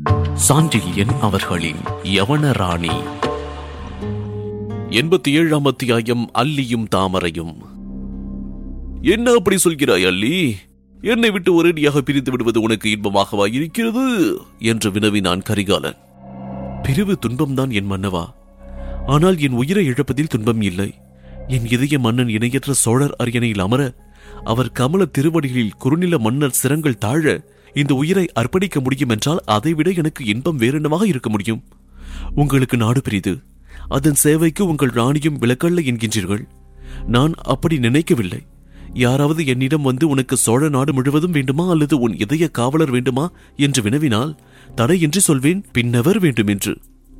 சாண்டில்யன் அவர்களின் யவன ராணி எண்பத்தி ஏழாம் அத்தியாயம் அல்லியும் தாமரையும் என்ன அப்படி சொல்கிறாய் அல்லி என்னை விட்டு ஒரேடியாக பிரிந்து விடுவது உனக்கு இன்பமாகவா இருக்கிறது என்று வினவினான் கரிகாலன் பிரிவு துன்பம்தான் என் மன்னவா ஆனால் என் உயிரை இழப்பதில் துன்பம் இல்லை என் இதய மன்னன் இணையற்ற சோழர் அரியணையில் அமர அவர் கமல திருவடிகளில் குறுநில மன்னர் சிரங்கள் தாழ இந்த உயிரை அர்ப்பணிக்க முடியும் என்றால் அதைவிட எனக்கு இன்பம் வேறென்னவாக இருக்க முடியும் உங்களுக்கு நாடு பெரிது அதன் சேவைக்கு உங்கள் ராணியும் விலக்கல்ல என்கின்றீர்கள் நான் அப்படி நினைக்கவில்லை யாராவது என்னிடம் வந்து உனக்கு சோழ நாடு முழுவதும் வேண்டுமா அல்லது உன் இதய காவலர் வேண்டுமா என்று வினவினால் தடையின்றி சொல்வேன் பின்னவர் வேண்டும் என்று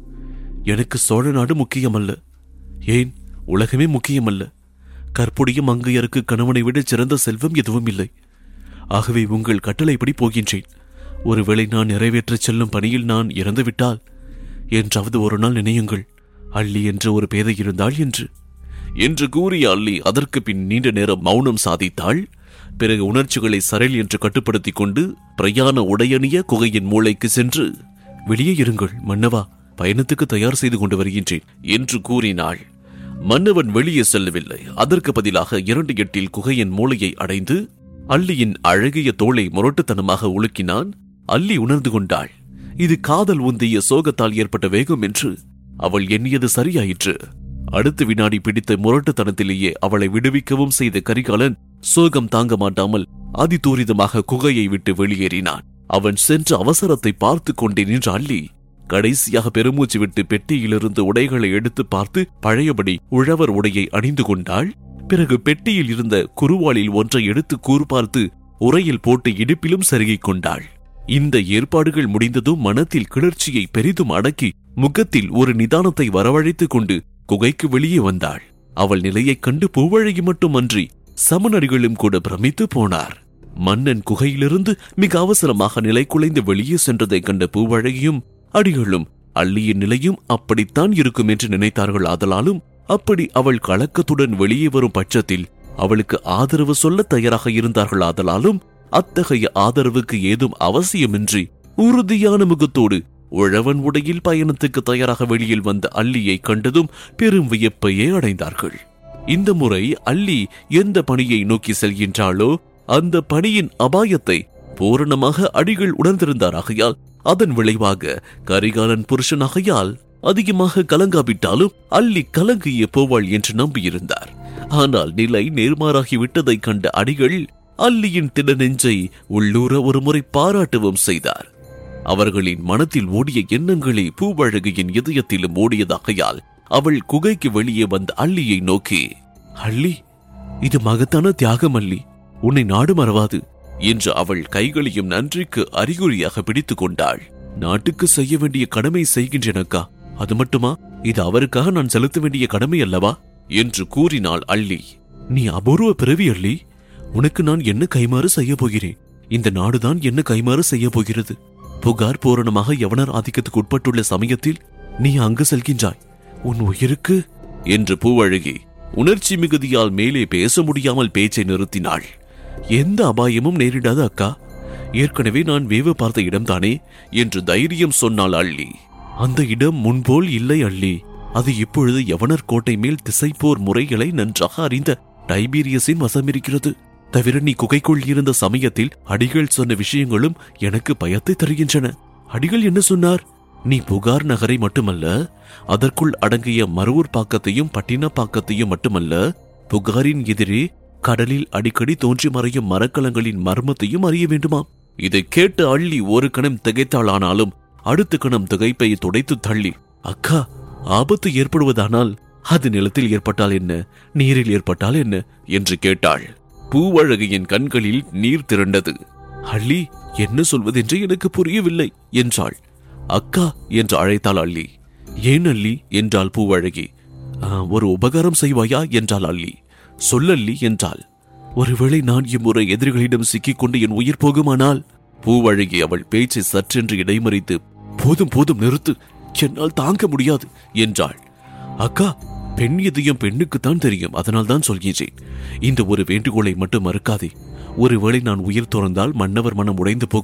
எனக்கு சோழ நாடு முக்கியமல்ல ஏன் உலகமே முக்கியமல்ல கற்புடைய மங்கையருக்கு கணவனை விட சிறந்த செல்வம் எதுவும் இல்லை ஆகவே உங்கள் கட்டளைப்படி போகின்றேன் ஒருவேளை நான் நிறைவேற்றச் செல்லும் பணியில் நான் இறந்துவிட்டால் என்றாவது ஒரு நாள் நினையுங்கள் அள்ளி என்ற ஒரு பேதை இருந்தாள் என்று என்று கூறிய அள்ளி அதற்கு பின் நீண்ட நேரம் மௌனம் சாதித்தாள் பிறகு உணர்ச்சிகளை சரல் என்று கட்டுப்படுத்திக் கொண்டு பிரயாண உடையணிய குகையின் மூளைக்கு சென்று வெளியே இருங்கள் மன்னவா பயணத்துக்கு தயார் செய்து கொண்டு வருகின்றேன் என்று கூறினாள் மன்னவன் வெளியே செல்லவில்லை அதற்கு பதிலாக இரண்டு எட்டில் குகையின் மூளையை அடைந்து அள்ளியின் அழகிய தோளை முரட்டுத்தனமாக உலுக்கினான் அள்ளி உணர்ந்து கொண்டாள் இது காதல் உந்திய சோகத்தால் ஏற்பட்ட வேகம் என்று அவள் எண்ணியது சரியாயிற்று அடுத்த வினாடி பிடித்த முரட்டுத்தனத்திலேயே அவளை விடுவிக்கவும் செய்த கரிகாலன் சோகம் தாங்க மாட்டாமல் அதிதூரிதமாக குகையை விட்டு வெளியேறினான் அவன் சென்ற அவசரத்தை பார்த்து கொண்டே நின்ற அள்ளி கடைசியாக பெருமூச்சு விட்டு பெட்டியிலிருந்து உடைகளை எடுத்து பார்த்து பழையபடி உழவர் உடையை அணிந்து கொண்டாள் பிறகு பெட்டியில் இருந்த குருவாளில் ஒன்றை எடுத்து கூர்பார்த்து உரையில் போட்டு இடுப்பிலும் செருகிக் கொண்டாள் இந்த ஏற்பாடுகள் முடிந்ததும் மனத்தில் கிளர்ச்சியை பெரிதும் அடக்கி முகத்தில் ஒரு நிதானத்தை வரவழைத்துக் கொண்டு குகைக்கு வெளியே வந்தாள் அவள் நிலையைக் கண்டு பூவழகி மட்டுமன்றி சமணடிகளும் கூட பிரமித்து போனார் மன்னன் குகையிலிருந்து மிக அவசரமாக நிலை குலைந்து வெளியே சென்றதைக் கண்ட பூவழகியும் அடிகளும் அள்ளியின் நிலையும் அப்படித்தான் இருக்கும் என்று நினைத்தார்கள் ஆதலாலும் அப்படி அவள் கலக்கத்துடன் வெளியே வரும் பட்சத்தில் அவளுக்கு ஆதரவு சொல்ல தயாராக இருந்தார்கள் ஆதலாலும் அத்தகைய ஆதரவுக்கு ஏதும் அவசியமின்றி உறுதியான முகத்தோடு உழவன் உடையில் பயணத்துக்கு தயாராக வெளியில் வந்த அள்ளியை கண்டதும் பெரும் வியப்பையே அடைந்தார்கள் இந்த முறை அள்ளி எந்த பணியை நோக்கி செல்கின்றாளோ அந்த பணியின் அபாயத்தை பூரணமாக அடிகள் உணர்ந்திருந்தார் ஆகையால் அதன் விளைவாக கரிகாலன் புருஷனாகையால் அதிகமாக கலங்காவிட்டாலும் அள்ளி கலங்கிய போவாள் என்று நம்பியிருந்தார் ஆனால் நிலை நேர்மாறாகி விட்டதைக் கண்ட அடிகள் அல்லியின் திட நெஞ்சை உள்ளூர ஒருமுறை பாராட்டவும் செய்தார் அவர்களின் மனத்தில் ஓடிய எண்ணங்களே பூவழகியின் இதயத்திலும் ஓடியதாகையால் அவள் குகைக்கு வெளியே வந்த அள்ளியை நோக்கி அள்ளி இது மகத்தான தியாகம் அல்லி உன்னை நாடு மறவாது என்று அவள் கைகளையும் நன்றிக்கு அறிகுறியாக பிடித்துக் கொண்டாள் நாட்டுக்கு செய்ய வேண்டிய கடமை செய்கின்றனக்கா அது மட்டுமா இது அவருக்காக நான் செலுத்த வேண்டிய கடமை அல்லவா என்று கூறினாள் அள்ளி நீ அபூர்வ பிறவி அள்ளி உனக்கு நான் என்ன கைமாறு செய்ய போகிறேன் இந்த நாடுதான் என்ன கைமாறு செய்ய போகிறது புகார் பூரணமாக யவனர் ஆதிக்கத்துக்கு உட்பட்டுள்ள சமயத்தில் நீ அங்கு செல்கின்றாய் உன் உயிருக்கு என்று பூவழகி உணர்ச்சி மிகுதியால் மேலே பேச முடியாமல் பேச்சை நிறுத்தினாள் எந்த அபாயமும் நேரிடாத அக்கா ஏற்கனவே நான் வேவு பார்த்த இடம்தானே என்று தைரியம் சொன்னாள் அள்ளி அந்த இடம் முன்போல் இல்லை அள்ளி அது இப்பொழுது யவனர் கோட்டை மேல் திசைப்போர் முறைகளை நன்றாக அறிந்த டைபீரியஸின் வசமிருக்கிறது தவிர நீ குகைக்குள் இருந்த சமயத்தில் அடிகள் சொன்ன விஷயங்களும் எனக்கு பயத்தை தருகின்றன அடிகள் என்ன சொன்னார் நீ புகார் நகரை மட்டுமல்ல அதற்குள் அடங்கிய மருவூர் பாக்கத்தையும் பட்டின பாக்கத்தையும் மட்டுமல்ல புகாரின் எதிரே கடலில் அடிக்கடி தோன்றி மறையும் மரக்கலங்களின் மர்மத்தையும் அறிய வேண்டுமாம் இதை கேட்டு அள்ளி ஒரு கணம் திகைத்தாளானாலும் அடுத்த கணம் திகைப்பை துடைத்து தள்ளி அக்கா ஆபத்து ஏற்படுவதானால் அது நிலத்தில் ஏற்பட்டால் என்ன நீரில் ஏற்பட்டால் என்ன என்று கேட்டாள் பூவழகியின் கண்களில் நீர் திரண்டது அள்ளி என்ன சொல்வதென்று எனக்கு புரியவில்லை என்றாள் அக்கா என்று அழைத்தாள் அள்ளி ஏன் அள்ளி என்றாள் பூவழகி "ஆ, ஒரு உபகாரம் செய்வாயா என்றாள் அள்ளி சொல்லல்லி என்றாள் ஒருவேளை நான் இம்முறை எதிரிகளிடம் சிக்கிக்கொண்டு என் உயிர் போகுமானால் பூவழகி அவள் பேச்சை சற்றென்று இடைமறித்து போதும் போதும் நிறுத்து என்னால் தாங்க முடியாது என்றாள் அக்கா பெண் இதயம் பெண்ணுக்குத்தான் தெரியும் அதனால் தான் சொல்கின்றேன் இந்த ஒரு வேண்டுகோளை மட்டும் மறுக்காதே ஒருவேளை நான் உயிர் துறந்தால் மன்னவர் மனம் உடைந்து போகும்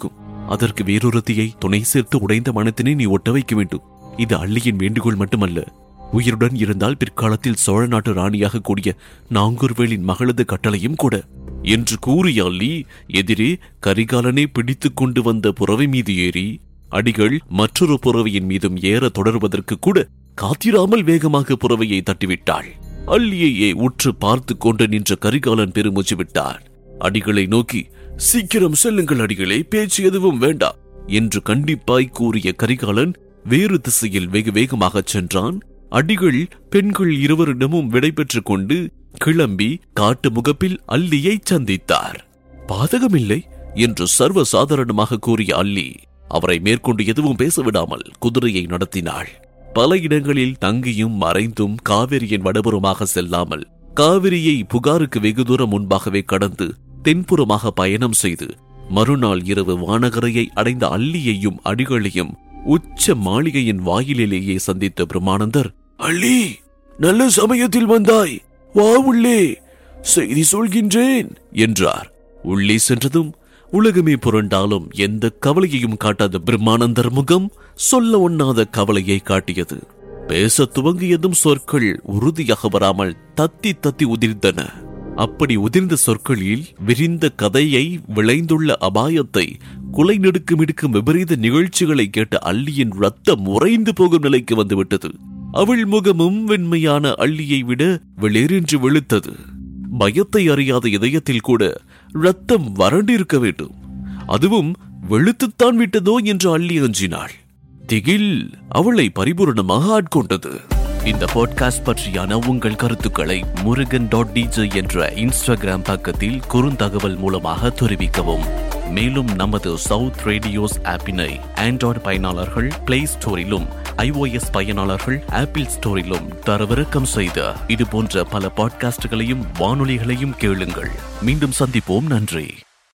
அதற்கு வேறொருத்தியை துணை சேர்த்து உடைந்த மனத்தினை நீ ஒட்ட வைக்க வேண்டும் இது அள்ளியின் வேண்டுகோள் மட்டுமல்ல உயிருடன் இருந்தால் பிற்காலத்தில் சோழ நாட்டு ராணியாக கூடிய நாங்கூர்வேலின் மகளது கட்டளையும் கூட என்று கூறிய அள்ளி எதிரே கரிகாலனை பிடித்துக் கொண்டு வந்த புறவை மீது ஏறி அடிகள் மற்றொரு புறவையின் மீதும் ஏற தொடர்வதற்கு கூட காத்திராமல் வேகமாக புறவையை தட்டிவிட்டாள் அள்ளியையே உற்று பார்த்து கொண்டு நின்ற கரிகாலன் பெருமூச்சு விட்டார் அடிகளை நோக்கி சீக்கிரம் செல்லுங்கள் அடிகளே பேச்சு எதுவும் வேண்டாம் என்று கண்டிப்பாய் கூறிய கரிகாலன் வேறு திசையில் வெகு வேகமாகச் சென்றான் அடிகள் பெண்கள் இருவரிடமும் விடைபெற்றுக் கொண்டு கிளம்பி காட்டு முகப்பில் அல்லியை சந்தித்தார் பாதகமில்லை என்று சர்வ சாதாரணமாக கூறிய அல்லி அவரை மேற்கொண்டு எதுவும் பேச விடாமல் குதிரையை நடத்தினாள் பல இடங்களில் தங்கியும் மறைந்தும் காவிரியின் வடபுறமாக செல்லாமல் காவிரியை புகாருக்கு வெகு தூரம் முன்பாகவே கடந்து தென்புறமாக பயணம் செய்து மறுநாள் இரவு வானகரையை அடைந்த அல்லியையும் அடிகளையும் உச்ச மாளிகையின் வாயிலிலேயே சந்தித்த பிரம்மானந்தர் அள்ளி நல்ல சமயத்தில் வந்தாய் வா உள்ளே செய்தி சொல்கின்றேன் என்றார் உள்ளே சென்றதும் உலகமே புரண்டாலும் எந்த கவலையையும் காட்டாத பிரம்மானந்தர் முகம் சொல்ல ஒண்ணாத கவலையை காட்டியது பேச துவங்கியதும் சொற்கள் உறுதியாக வராமல் தத்தி தத்தி உதிர்ந்தன அப்படி உதிர்ந்த சொற்களில் விரிந்த கதையை விளைந்துள்ள அபாயத்தை குலை நெடுக்கும் இடுக்கும் விபரீத நிகழ்ச்சிகளை கேட்ட அள்ளியின் ரத்தம் உறைந்து போகும் நிலைக்கு வந்துவிட்டது அவள் முகமும் வெண்மையான அள்ளியை விட வெளிரென்று வெளுத்தது பயத்தை அறியாத இதயத்தில் கூட ரத்தம் வறண்டிருக்க வேண்டும் அதுவும் வெளுத்துத்தான் விட்டதோ என்று அள்ளி அஞ்சினாள் திகில் அவளை பரிபூரணமாக ஆட்கொண்டது இந்த பாட்காஸ்ட் பற்றியான உங்கள் கருத்துக்களை முருகன் டாட் டிஜே என்ற இன்ஸ்டாகிராம் பக்கத்தில் குறுந்தகவல் மூலமாக தெரிவிக்கவும் மேலும் நமது சவுத் ரேடியோஸ் ஆப்பினை ஆண்ட்ராய்டு பயனாளர்கள் பிளே ஸ்டோரிலும் iOS பயனாளர்கள் ஆப்பிள் ஸ்டோரிலும் தரவிறக்கம் செய்த இது போன்ற பல பாட்காஸ்டுகளையும் வானொலிகளையும் கேளுங்கள் மீண்டும் சந்திப்போம் நன்றி